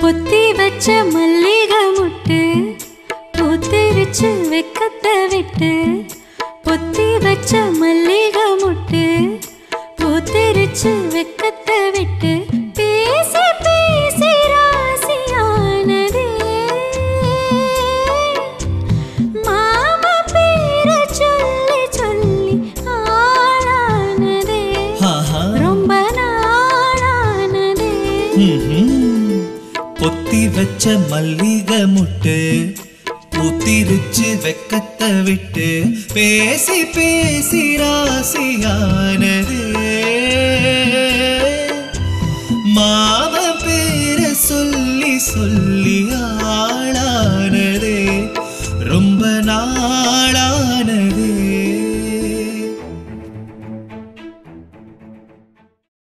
பொத்தி வச்ச மல்லிகை முட்டு பூத்திருச்சு வெக்கத்தை விட்டு பொத்தி வச்ச மல்லிகை முட்டு பூத்திருச்சு வெக்கத்தை விட்டு பேசி பேசி ராசியானதே மாமா பேரை சொல்லி சொல்லி ஆளானதே ஆஹா ரொம்ப நாளானதே ம்ஹும். பொத்தி வச்ச மல்லிகை முட்டு பூத்திருச்சு வெக்கத்தை விட்டு பேசி பேசி ராசியானது